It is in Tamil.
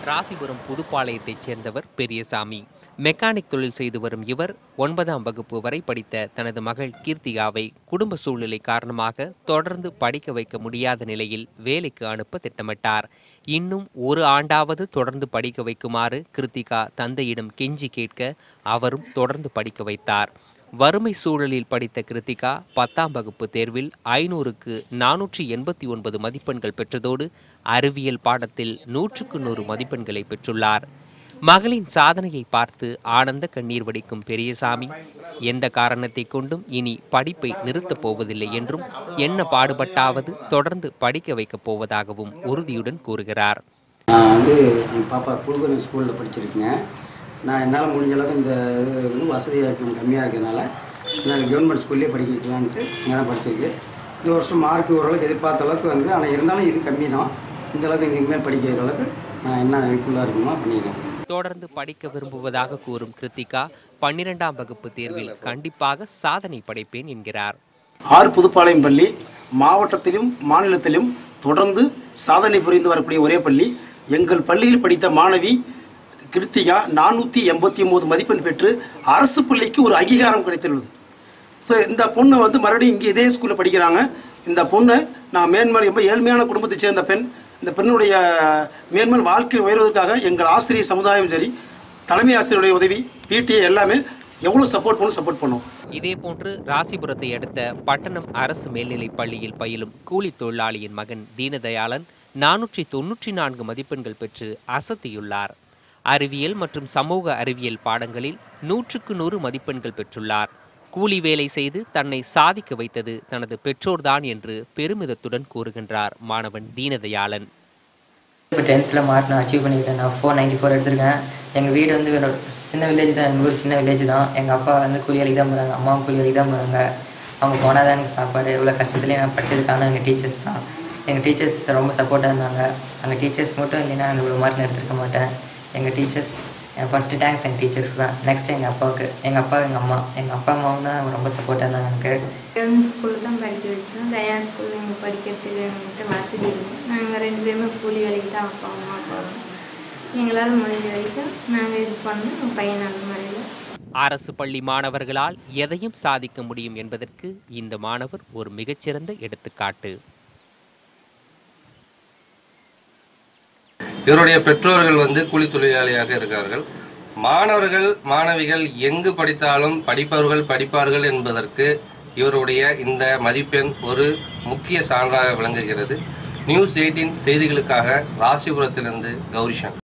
ராசிபுரம் புதுப்பாளையத்தைச் சேர்ந்தவர் பெரியசாமி மெக்கானிக் தொழில் செய்து வரும் இவர் ஒன்பதாம் வகுப்பு வரை படித்த தனது மகள் கீர்த்திகாவை குடும்ப சூழ்நிலை காரணமாக தொடர்ந்து படிக்க வைக்க முடியாத நிலையில் வேலைக்கு அனுப்ப திட்டமிட்டார் இன்னும் ஒரு ஆண்டாவது தொடர்ந்து படிக்க வைக்குமாறு கிருத்திகா தந்தையிடம் கெஞ்சி கேட்க அவரும் தொடர்ந்து படிக்க வைத்தார் வறுமை சூழலில் படித்த கிருத்திகா பத்தாம் வகுப்பு தேர்வில் ஐநூறுக்கு நானூற்றி எண்பத்தி ஒன்பது மதிப்பெண்கள் பெற்றதோடு அறிவியல் பாடத்தில் நூற்றுக்கு நூறு மதிப்பெண்களை பெற்றுள்ளார் மகளின் சாதனையை பார்த்து ஆனந்த கண்ணீர் வடிக்கும் பெரியசாமி எந்த காரணத்தை கொண்டும் இனி படிப்பை நிறுத்தப் போவதில்லை என்றும் என்ன பாடுபட்டாவது தொடர்ந்து படிக்க வைக்கப் போவதாகவும் உறுதியுடன் கூறுகிறார் நான் வந்து என் பாப்பா புதுக்கோட்டை ஸ்கூலில் படிச்சிருக்கேங்க நான் என்னால் முடிஞ்ச அளவுக்கு இந்த இது வந்து வசதி வாய்ப்பு கம்மியாக இருக்கிறதுனால நான் கவர்மெண்ட் ஸ்கூல்லேயே படிக்க வைக்கலான்ட்டு இங்கே தான் படிச்சிருக்கு இந்த வருஷம் மார்க் ஓரளவுக்கு எதிர்பார்த்த அளவுக்கு வந்து ஆனால் இருந்தாலும் இது கம்மி தான் இந்த அளவுக்கு இதுக்கு மேல் படிக்கிற அளவுக்கு நான் என்ன ஹெல்ப்ஃபுல்லாக இருக்கணுமோ பண்ணிக்கிறேன் தொடர்ந்து படிக்க விரும்புவதாக கூறும் கிருத்திகா பன்னிரெண்டாம் வகுப்பு தேர்வில் கண்டிப்பாக சாதனை படைப்பேன் என்கிறார் ஆறு புதுப்பாளையம் பள்ளி மாவட்டத்திலும் மாநிலத்திலும் தொடர்ந்து சாதனை புரிந்து வரக்கூடிய ஒரே பள்ளி எங்கள் பள்ளியில் படித்த மாணவி கிருத்திகா நானூற்றி எண்பத்தி ஒம்பது மதிப்பெண் பெற்று அரசு பள்ளிக்கு ஒரு அங்கீகாரம் கிடைத்துள்ளது ஸோ இந்த பொண்ணு வந்து மறுபடியும் இங்கே இதே ஸ்கூலில் படிக்கிறாங்க இந்த பொண்ணு நான் மேன்மேல் ரொம்ப ஏழ்மையான குடும்பத்தை சேர்ந்த பெண் இந்த பெண்ணுடைய மேன்மேல் வாழ்க்கை உயர்வதற்காக எங்கள் ஆசிரியர் சமுதாயம் சரி தலைமை ஆசிரியருடைய உதவி பிடிஏ எல்லாமே எவ்வளோ சப்போர்ட் பண்ணும் சப்போர்ட் பண்ணும் இதேபோன்று ராசிபுரத்தை அடுத்த பட்டணம் அரசு மேல்நிலைப் பள்ளியில் பயிலும் கூலி தொழிலாளியின் மகன் தீனதயாளன் நானூற்றி தொன்னூற்றி நான்கு மதிப்பெண்கள் பெற்று அசத்தியுள்ளார் அறிவியல் மற்றும் சமூக அறிவியல் பாடங்களில் நூற்றுக்கு நூறு மதிப்பெண்கள் பெற்றுள்ளார் கூலி வேலை செய்து தன்னை சாதிக்க வைத்தது தனது பெற்றோர்தான் என்று பெருமிதத்துடன் கூறுகின்றார் மாணவன் தீனதயாளன் இப்போ டென்த்தில் மார்க் நான் அச்சீவ் பண்ணிக்கிட்டேன் நான் ஃபோர் நைன்ட்டி ஃபோர் எடுத்திருக்கேன் எங்கள் வீடு வந்து என்னோட சின்ன வில்லேஜ் தான் எங்கள் ஊர் சின்ன வில்லேஜ் தான் எங்கள் அப்பா வந்து கூலி வேலைக்கு தான் போகிறாங்க அம்மாவும் கூலி வேலைக்கு தான் போகிறாங்க அவங்க போனால் தான் எனக்கு சாப்பாடு இவ்வளோ கஷ்டத்துலேயே நான் படித்ததுக்கான எங்கள் டீச்சர்ஸ் தான் எங்கள் டீச்சர்ஸ் ரொம்ப சப்போர்ட்டாக இருந்தாங்க அங்கே டீச்சர்ஸ் மட்டும் இல்லைன்னா நான் இவ்வளோ மார்க் எடுத்திருக்க மாட்டேன் எங்கள் டீச்சர்ஸ் என் ஃபஸ்ட்டு தேங்க்ஸ் எங்கள் டீச்சர்ஸ்க்கு தான் நெக்ஸ்ட் எங்கள் அப்பாவுக்கு எங்கள் அப்பா எங்கள் அம்மா எங்கள் அப்பா அம்மாவும் தான் ரொம்ப சப்போர்ட்டாக இருந்தாங்க எனக்கு கவர்மெண்ட் ஸ்கூலில் தான் படிக்க வச்சோம் தயா ஸ்கூலில் எங்கள் படிக்கிறதுக்கு எங்கள்கிட்ட வசதி இல்லை நாங்கள் ரெண்டு பேருமே கூலி வேலைக்கு தான் அப்பா அம்மா போகிறோம் எங்களால் முடிஞ்ச வரைக்கும் நாங்கள் இது பண்ணோம் எங்கள் பையன் நல்ல முறையில் அரசு பள்ளி மாணவர்களால் எதையும் சாதிக்க முடியும் என்பதற்கு இந்த மாணவர் ஒரு மிகச்சிறந்த எடுத்துக்காட்டு இவருடைய பெற்றோர்கள் வந்து கூலி தொழிலாளியாக இருக்கார்கள் மாணவர்கள் மாணவிகள் எங்கு படித்தாலும் படிப்பவர்கள் படிப்பார்கள் என்பதற்கு இவருடைய இந்த மதிப்பெண் ஒரு முக்கிய சான்றாக விளங்குகிறது நியூஸ் எயிட்டின் செய்திகளுக்காக ராசிபுரத்திலிருந்து கௌரிஷன்